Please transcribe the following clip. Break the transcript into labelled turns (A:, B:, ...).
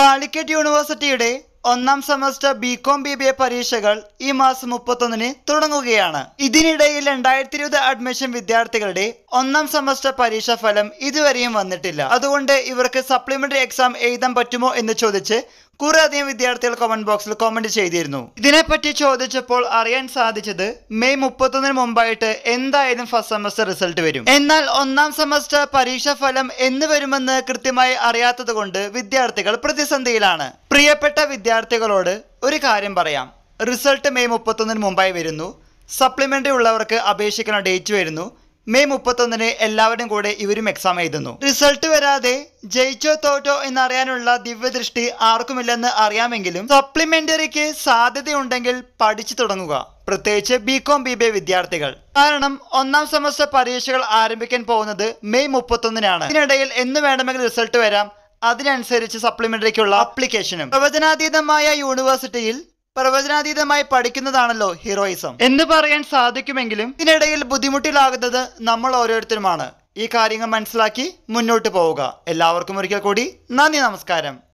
A: കാലിക്കറ്റ് യൂണിവേഴ്സിറ്റിയുടെ ഒന്നാം semester B com B B A പരീക്ഷകൾ ഈ മാസം മുപ്പത്തൊന്നിന് തുടങ്ങുകയാണ് ഇതിനിടയിൽ രണ്ടായിരത്തി ഇരുപത് അഡ്മിഷൻ വിദ്യാർത്ഥികളുടെ ഒന്നാം സെമസ്റ്റർ പരീക്ഷാ ഫലം ഇതുവരെയും വന്നിട്ടില്ല അതുകൊണ്ട് ഇവർക്ക് സപ്ലിമെന്ററി എക്സാം എഴുതാൻ പറ്റുമോ എന്ന് ചോദിച്ച് കുറെ അധികം വിദ്യാർത്ഥികൾ കമന്റ് ബോക്സിൽ കമന്റ് ചെയ്തിരുന്നു ഇതിനെപ്പറ്റി ചോദിച്ചപ്പോൾ അറിയാൻ സാധിച്ചത് മെയ് മുപ്പത്തൊന്നിന് മുമ്പായിട്ട് എന്തായാലും ഫസ്റ്റ് സെമസ്റ്റർ റിസൾട്ട് വരും എന്നാൽ ഒന്നാം സെമസ്റ്റർ പരീക്ഷാ ഫലം എന്ന് വരുമെന്ന് കൃത്യമായി അറിയാത്തത് കൊണ്ട് വിദ്യാർത്ഥികൾ പ്രതിസന്ധിയിലാണ് പ്രിയപ്പെട്ട വിദ്യാർത്ഥികളോട് ഒരു കാര്യം പറയാം റിസൾട്ട് മെയ് മുപ്പത്തൊന്നിന് മുമ്പായി വരുന്നു സപ്ലിമെന്ററി ഉള്ളവർക്ക് അപേക്ഷിക്കുന്ന ഡേറ്റ് വരുന്നു മെയ് മുപ്പത്തൊന്നിന് എല്ലാവരും കൂടെ ഇവരും എക്സാം എഴുതുന്നു റിസൾട്ട് വരാതെ ജയിച്ചോ തോറ്റോ എന്നറിയാനുള്ള ദിവ്യദൃഷ്ടി ആർക്കുമില്ലെന്ന് അറിയാമെങ്കിലും സപ്ലിമെന്ററിക്ക് സാധ്യതയുണ്ടെങ്കിൽ പഠിച്ചു തുടങ്ങുക പ്രത്യേകിച്ച് B com B B A വിദ്യാർത്ഥികൾ കാരണം ഒന്നാം സെമസ്റ്റർ പരീക്ഷകൾ ആരംഭിക്കാൻ പോകുന്നത് മെയ് മുപ്പത്തൊന്നിനാണ് ഇതിനിടയിൽ എന്ന് വേണമെങ്കിൽ റിസൾട്ട് വരാം അതിനനുസരിച്ച് സപ്ലിമെന്ററിക്കുള്ള അപ്ലിക്കേഷനും പ്രവചനാതീതമായ യൂണിവേഴ്സിറ്റിയിൽ പ്രവചനാതീതമായി പഠിക്കുന്നതാണല്ലോ ഹീറോയിസം എന്ന് പറയാൻ സാധിക്കുമെങ്കിലും ഇതിനിടയിൽ ബുദ്ധിമുട്ടിലാകുന്നത് നമ്മൾ ഓരോരുത്തരുമാണ് ഈ കാര്യങ്ങൾ മനസ്സിലാക്കി മുന്നോട്ട് പോവുക എല്ലാവർക്കും ഒരിക്കൽ കൂടി നന്ദി നമസ്കാരം